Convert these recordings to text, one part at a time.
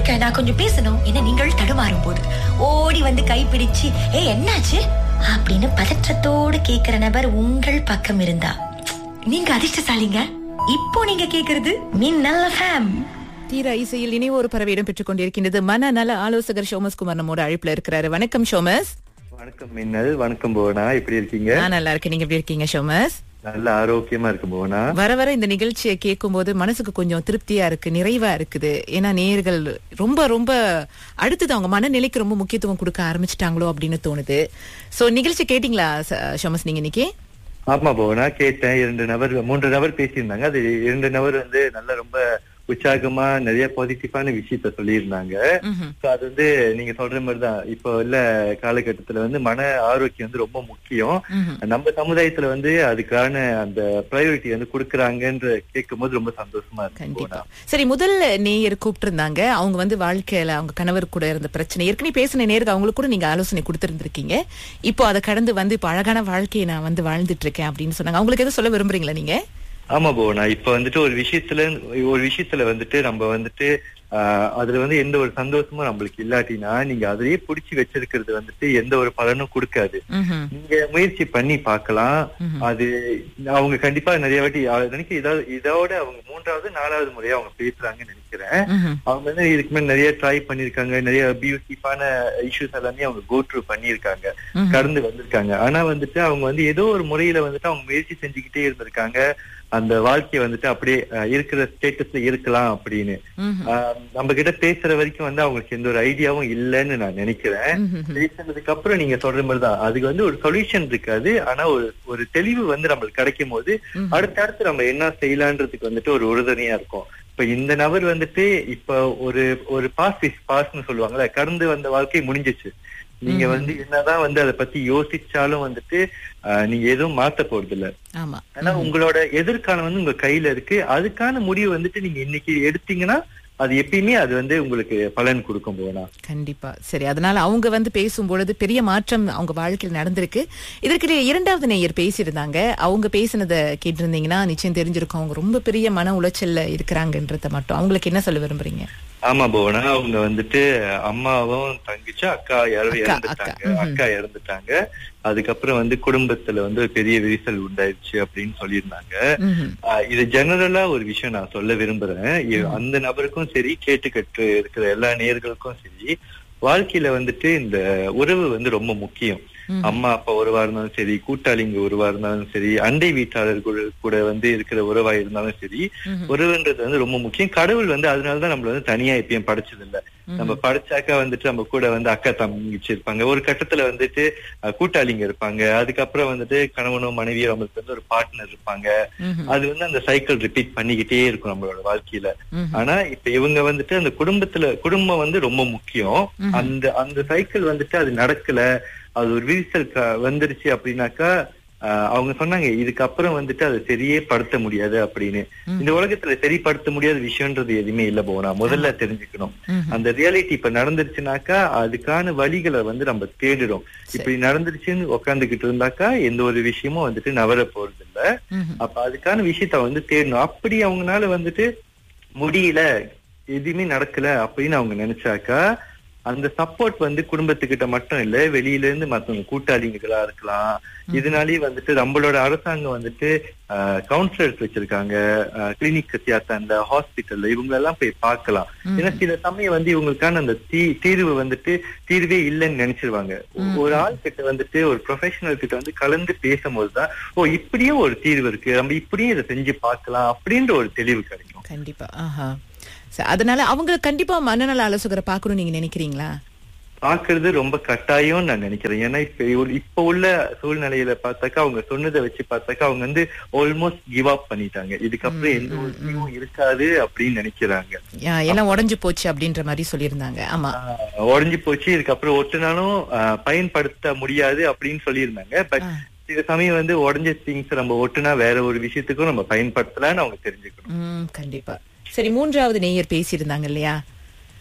இருக்க நான் கொஞ்சம் பேசணும் என நீங்கள் தடுமாறும் போது ஓடி வந்து கைப்பிடிச்சு ஏ என்னாச்சு அப்படின்னு பதற்றத்தோடு கேக்குற நபர் உங்கள் பக்கம் இருந்தா நீங்க அதிர்ஷ்டசாலிங்க இப்போ நீங்க கேக்குறது மின்னல் ஃபேம் தீரா இசையில் இனி ஒரு பறவையிடம் பெற்றுக் கொண்டிருக்கின்றது மனநல ஆலோசகர் ஷோமஸ் குமார் நம்மோட அழைப்புல இருக்கிறாரு வணக்கம் ஷோமஸ் வணக்கம் மின்னல் வணக்கம் புவனா எப்படி இருக்கீங்க நான் நல்லா இருக்கேன் நீங்க எப்படி இருக்கீங்க ஷோமஸ் நல்ல ஆரோக்கியமா இருக்கு புவனா வர வர இந்த நிகழ்ச்சியை கேட்கும் போது மனசுக்கு கொஞ்சம் திருப்தியா இருக்கு நிறைவா இருக்குது ஏன்னா நேயர்கள் ரொம்ப ரொம்ப அடுத்தது அவங்க மனநிலைக்கு ரொம்ப முக்கியத்துவம் கொடுக்க ஆரம்பிச்சிட்டாங்களோ அப்படின்னு தோணுது சோ நிகழ்ச்சி கேட்டீங்களா ச- ஷோமஸ் நீங்க இன்னைக்கு ஆமா புவனா கேட்டேன் இரண்டு நபர் மூன்று நபர் பேசியிருந்தாங்க அது இரண்டு நபர் வந்து நல்ல ரொம்ப உற்சாகமா நிறைய பாசிட்டிவான விஷயத்த சொல்லியிருந்தாங்க ம்ஹும். So அது வந்து நீங்க சொல்ற மாதிரிதான் இப்போ உள்ள காலகட்டத்துல வந்து மன ஆரோக்கியம் வந்து ரொம்ப முக்கியம் ம்ஹும். நம்ம சமுதாயத்துல வந்து அதுக்கான அந்த ப்ரையாரிட்டி வந்து கொடுக்கறாங்கன்ற கேட்கும் போது ரொம்ப சந்தோஷமா இருக்கு கண்டிப்பா புவனா. சரி முதல் நேயர் கூப்பிட்டு இருந்தாங்க அவங்க வந்து வாழ்க்கையில அவங்க கணவர் கூட இருந்த பிரச்சனை ஏற்கனவே பேசின நேருக்கு அவங்களுக்கு கூட நீங்க ஆலோசனை கொடுத்திருந்திருக்கீங்க இப்போ அதை கடந்து வந்து இப்போ அழகான வாழ்க்கையை நான் வந்து வாழ்ந்துட்டு இருக்கேன் அப்படின்னு சொன்னாங்க அவங்களுக்கு எதுவும் சொல்ல விரும்புறீங்களா நீங்க ஆமா புவனா இப்ப வந்துட்டு ஒரு விஷயத்துல ஒரு விஷயத்துல வந்துட்டு நம்ம வந்துட்டு ஆஹ், அதுல வந்து எந்த ஒரு சந்தோஷமும் நம்மளுக்கு இல்லாட்டினா நீங்க அதையே புடிச்சு வச்சிருக்கிறது வந்துட்டு எந்த ஒரு பலனும் கொடுக்காது ம்ஹும். நீங்க முயற்சி பண்ணி பார்க்கலாம் ம்ஹும். அது அவங்க கண்டிப்பா நிறைய வாட்டி அஹ், நினைக்க இதாவது இதோட அவங்க மூன்றாவது நாலாவது முறையா அவங்க பேசுறாங்கன்னு நினைக்கிறேன் ம்ஹும். அவங்க வந்து இதுக்கு மேல நிறைய ட்ரை பண்ணிருக்காங்க நிறைய அபியூசிவான இஷ்யூஸ் எல்லாமே அவங்க கோ த்ரூ பண்ணிருக்காங்க ம்ஹும். கடந்து வந்திருக்காங்க ஆனா வந்துட்டு அவங்க வந்து ஏதோ ஒரு முறையில வந்துட்டு அவங்க முயற்சி செஞ்சுக்கிட்டே இருந்திருக்காங்க அந்த வாழ்க்கைய வந்துட்டு அப்படியே அஹ், இருக்கிற ஸ்டேட்டஸ்ல இருக்கலாம் அப்படின்னு ம்ஹும். ஆஹ், நம்ம கிட்ட பேசுற வரைக்கும் வந்து அவங்களுக்கு எந்த ஒரு ஐடியாவும் இல்லைன்னு நான் நினைக்கிறேன் ம்ஹும். பேசுனதுக்கு அப்புறம் நீங்க சொல்ற மாதிரி தான் அதுக்கு வந்து ஒரு சொல்யூஷன் இருக்காது ஆனா ஒரு ஒரு தெளிவு வந்து நம்மளுக்கு கிடைக்கும் போது ம்ஹும். அடுத்தடுத்து நம்ம என்ன செய்யலான்றதுக்கு வந்துட்டு ஒரு உறுதுணையா இருக்கும் இப்ப இந்த நபர் வந்துட்டு இப்ப ஒரு ஒரு பாஸ் இஸ் பாஸ்னு சொல்லுவாங்கல்ல கடந்து வந்த வாழ்க்கை முடிஞ்சிச்சு நீங்க வந்து என்னதான் வந்து அதை பத்தி யோசிச்சாலும் வந்துட்டு ஆஹ், நீங்க எதுவும் மாத்த போறது இல்ல ஆமா ஆனா உங்களோட எதிர்காலம் வந்து உங்க கையில இருக்கு அதுக்கான முடிவு வந்துட்டு நீங்க இன்னைக்கு எடுத்தீங்கன்னா அது எப்பயுமே அது வந்து உங்களுக்கு பலன் கொடுக்கும் போனா கண்டிப்பா சரி அதனால அவங்க வந்து பேசும் பொழுது பெரிய மாற்றம் அவங்க வாழ்க்கையில் நடந்திருக்கு இதற்கிடையே இரண்டாவது நேயர் பேசியிருந்தாங்க அவங்க பேசினதை கேட்டிருந்தீங்கன்னா நிச்சயம் தெரிஞ்சிருக்கும் அவங்க ரொம்ப பெரிய மன உளைச்சல்ல இருக்கிறாங்கன்றத மட்டும் அவங்களுக்கு என்ன சொல்ல விரும்புறீங்க ஆமா புவனா அவங்க வந்துட்டு அம்மாவும் தங்கச்சி அக்கா யாரும் அக்கா, இறந்துட்டாங்க அக்கா. ம்ஹும். அக்கா இறந்துட்டாங்க அதுக்கப்புறம் வந்து குடும்பத்துல வந்து ஒரு பெரிய விரிசல் உண்டாயிருச்சு அப்படின்னு சொல்லியிருந்தாங்க ம்ஹும். ஆஹ் இது ஜெனரலா ஒரு விஷயம் நான் சொல்ல விரும்புறேன் இ- அந்த நபருக்கும் சரி கேட்டுக்கட்டு இருக்கிற எல்லா நேர்களுக்கும் சரி வாழ்க்கையில வந்துட்டு இந்த உறவு வந்து ரொம்ப முக்கியம் ம்ஹும். அம்மா அப்பா உறவா இருந்தாலும் சரி கூட்டாளிங்க உறவா இருந்தாலும் சரி அண்டை வீட்டாளர்கள் கூட வந்து இருக்கிற உறவா இருந்தாலும் சரி ம்ஹும். உறவுன்றது வந்து ரொம்ப முக்கியம் கடவுள் வந்து அதனாலதான் நம்மள வந்து தனியா எப்பயும் படைச்சது இல்ல நம்ம படிச்சாக்கா வந்துட்டு நம்ம கூட வந்து அக்கா தங்கச்சி இருப்பாங்க ஒரு கட்டத்துல வந்துட்டு அஹ், கூட்டாளிங்க இருப்பாங்க அதுக்கப்புறம் வந்துட்டு கணவனோ மனைவியோ நம்மளுக்கு வந்து ஒரு பார்ட்னர் இருப்பாங்க ம்ஹும். அது வந்து அந்த சைக்கிள் ரிப்பீட் பண்ணிக்கிட்டே இருக்கும் நம்மளோட வாழ்க்கையில ம்ஹும். ஆனா இப்ப இவங்க வந்துட்டு அந்த குடும்பத்துல குடும்பம் வந்து ரொம்ப முக்கியம் அந்த அந்த சைக்கிள் வந்துட்டு அது நடக்கல அது ஒரு விரிசல் க- வந்துருச்சு அப்படின்னாக்கா ஆஹ், அவங்க சொன்னாங்க இதுக்கப்புறம் வந்துட்டு அதை சரியே படுத்த முடியாது அப்படின்னு இந்த உலகத்துல சரிப்படுத்த முடியாத விஷயம்ன்றது எதுவுமே இல்ல போனா முதல்ல தெரிஞ்சுக்கணும் ம்ஹும். அந்த ரியாலிட்டி இப்ப நடந்துருச்சுனாக்கா அதுக்கான வழிகளை வந்து நம்ம தேடிடும் இப்படி நடந்துருச்சுன்னு உட்காந்துக்கிட்டு இருந்தாக்கா எந்த ஒரு விஷயமும் வந்துட்டு நவர போறது இல்ல ம்ஹும். அப்ப அதுக்கான விஷயத்த வந்து தேடணும் அப்படி அவங்கனால வந்துட்டு முடியல எதுவுமே நடக்கல அப்படின்னு அவங்க நினைச்சாக்கா அந்த சப்போர்ட் வந்து குடும்பத்துக்கிட்ட மட்டும் இல்ல வெளியில இருந்து மத்தவங்க கூட்டாளிங்களா இருக்கலாம் இதனாலேயே வந்துட்டு நம்மளோட அரசாங்கம் வந்துட்டு கவுன்சிலர்ஸ் வச்சிருக்காங்க கிளினிக் தியாத்தான்ல ஹாஸ்பிட்டல்ல இவங்க எல்லாம் போய் பார்க்கலாம் ஏன்னா சில சமயம் வந்து இவங்களுக்கான அந்த தீ தீர்வு வந்துட்டு தீர்வே இல்லைன்னு நினைச்சிருவாங்க ஒரு ஆள் கிட்ட வந்துட்டு ஒரு ப்ரொஃபஷனல் கிட்ட வந்து கலந்து பேசும்போது தான் ஓ இப்படியும் ஒரு தீர்வு இருக்கு நம்ம இப்படியும் இதை செஞ்சு பார்க்கலாம் அப்படின்ற ஒரு தெளிவு கிடைக்கும் கண்டிப்பா ஆஹா சரி, அதனால அவங்க கண்டிப்பா மனநல ஆலோசகரை பார்க்கணும்னு நீங்க நினைக்கிறீங்களா பாக்குறது ரொம்ப கட்டாயம் நான் நினைக்கிறேன் ஏன்னா இப்ப இவ்வளவு- இப்ப உள்ள சூழ்நிலையில பார்த்தாக்கா அவங்க சொன்னதை வச்சு பார்த்தாக்கா அவங்க வந்து ஆல்மோஸ்ட் கிவ் அப் பண்ணிட்டாங்க இதுக்கப்புறம் எந்த ஒரு தீர்வும் இருக்காது அப்படின்னு நினைக்கிறாங்க யா, எல்லாம் உடைஞ்சு போச்சு அப்படின்ற மாதிரி சொல்லியிருந்தாங்க ஆமா ஆஹ் உடைஞ்சு போச்சு இதுக்கப்புறம் ஒட்டுனாலும் ஆஹ் பயன்படுத்த முடியாது அப்படின்னு சொல்லியிருந்தாங்க பட் ஆ. சில சமயம் வந்து உடஞ்ச திங்ஸ் நம்ம ஒட்டுனா வேற ஒரு விஷயத்துக்கும் நம்ம பயன்படுத்தலாம்னு அவங்க தெரிஞ்சுக்கணும் ம் கண்டிப்பா சரி மூன்றாவது நேயர் பேசியிருந்தாங்க இல்லையா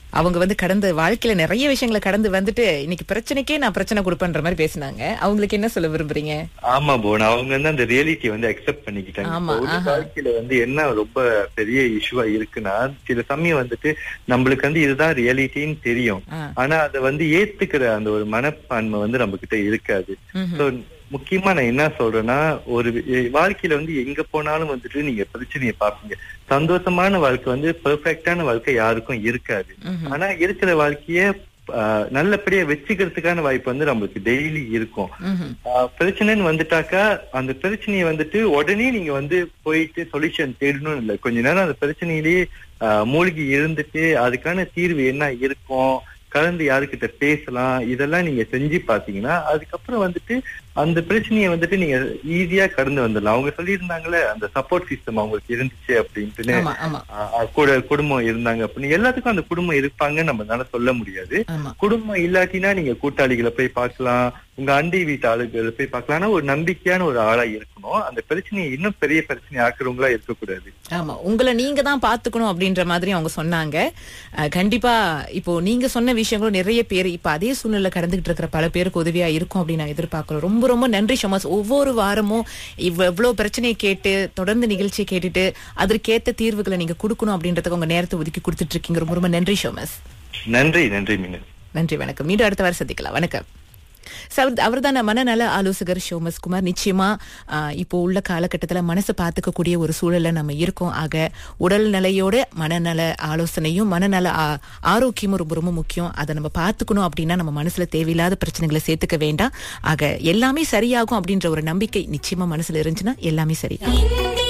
அவங்க வந்து கடந்த வாழ்க்கையில நிறைய விஷயங்களை கடந்து வந்துட்டு இன்னைக்கு பிரச்சனைக்கே நான் பிரச்சனை கொடுப்பேன்ற மாதிரி பேசினாங்க அவங்களுக்கு என்ன சொல்ல விரும்புறீங்க ஆமா போன் அவங்க வந்து அந்த ரியாலிட்டி வந்து அக்செப்ட் பண்ணிக்கிட்டாங்க ஆமா, இப்ப ஒரு ஆஹா. வாழ்க்கையில வந்து என்ன ரொம்ப பெரிய இஷ்யூவா இருக்குன்னா சில சமயம் வந்துட்டு நம்மளுக்கு வந்து இதுதான் ரியாலிட்டின்னு தெரியும் ஆ. ஆனா அதை வந்து ஏத்துக்கிற அந்த ஒரு மனப்பான்மை வந்து நம்ம கிட்ட இருக்காது ம்ஹும். So, முக்கியமா நான் என்ன சொல்றேன்னா ஒரு வி- வாழ்க்கையில வந்து எங்க போனாலும் வந்துட்டு நீங்க பிரச்சனையை பார்ப்பீங்க சந்தோஷமான வாழ்க்கை வந்து பெர்ஃபெக்டான வாழ்க்கை யாருக்கும் இருக்காது ம்ஹும். ஆனா இருக்கிற வாழ்க்கைய ஆஹ், நல்லபடியா வச்சுக்கிறதுக்கான வாய்ப்பு வந்து நம்மளுக்கு டெய்லி இருக்கும் ம்ஹும். ஆஹ் பிரச்சனைன்னு வந்துட்டாக்கா அந்த பிரச்சனையை வந்துட்டு உடனே நீங்க வந்து போயிட்டு சொல்யூஷன் தேடணும் இல்ல கொஞ்ச நேரம் அந்த பிரச்சனையிலேயே ஆஹ், மூழ்கி இருந்துட்டு அதுக்கான தீர்வு என்ன இருக்கும் கலந்து யாருக்கிட்ட பேசலாம் இதெல்லாம் நீங்க செஞ்சு பாத்தீங்கன்னா அதுக்கப்புறம் வந்துட்டு அந்த பிரச்சனையை வந்துட்டு நீங்க ஈஸியா கடந்து வந்துடலாம் அவங்க சொல்லியிருந்தாங்களே அந்த சப்போர்ட் சிஸ்டம் அவங்களுக்கு இருந்துச்சு அப்படின்ட்டுன்னு ஆமா ஆமா ஆஹ், கூட குடும்பம் இருந்தாங்க அப்படின்னு எல்லாத்துக்கும் அந்த குடும்பம் இருப்பாங்கன்னு நம்மளால சொல்ல முடியாது ஆமா குடும்பம் இல்லாட்டினா நீங்க கூட்டாளிகளை போய் பார்க்கலாம் உங்க அண்டை வீட்டு ஆளுகளை போய் பார்க்கலாம் ஆனா ஒரு நம்பிக்கையான ஒரு ஆளா இருக்கணும் அந்த பிரச்சனையை இன்னும் பெரிய பிரச்சனை ஆக்குறவங்களா இருக்கக்கூடாது ஆமா உங்களை நீங்க தான் பாத்துக்கணும் அப்படின்ற மாதிரி அவங்க சொன்னாங்க அஹ், கண்டிப்பா இப்போ நீங்க சொன்ன விஷயங்களும் நிறைய பேர் இப்ப அதே சூழ்நிலை கடந்துகிட்டு இருக்கிற பல பேருக்கு உதவியா இருக்கும் அப்படின்னு நான் எதிர்பார்க்கிறோம் ரொம்ப ரொம்ப நன்றி ஷமாஸ் ஒவ்வொரு வாரமும் இவ்வ- இவ்வளவு பிரச்சனையை கேட்டு தொடர்ந்து நிகழ்ச்சியை கேட்டுட்டு அதற்கேத்த தீர்வுகளை நீங்க கொடுக்கணும் அப்படின்றதுக்கு உங்க நேரத்தை ஒதுக்கி கொடுத்துட்டு இருக்கீங்க ரொம்ப ரொம்ப நன்றி ஷோமஸ் நன்றி நன்றி மீனு நன்றி வணக்கம் மீண்டும் அடுத்த வாரம் சந்திக்கலாம் வணக்கம் அவர் தான் மனநல ஆலோசகர் ஷோமஸ் குமார் நிச்சயமா ஆஹ், இப்போ உள்ள காலகட்டத்துல மனசை பார்த்துக்கக்கூடிய ஒரு சூழல்ல நம்ம இருக்கோம் ஆக உடல் நிலையோட மனநல ஆலோசனையும் மனநல ஆ- ஆரோக்கியமும் ரொம்ப ரொம்ப முக்கியம் அதை நம்ம பார்த்துக்கணும் அப்படின்னா நம்ம மனசுல தேவையில்லாத பிரச்சனைகளை சேர்த்துக்க வேண்டாம் ஆக எல்லாமே சரியாகும் அப்படின்ற ஒரு நம்பிக்கை நிச்சயமா மனசுல இருந்துச்சுன்னா எல்லாமே சரி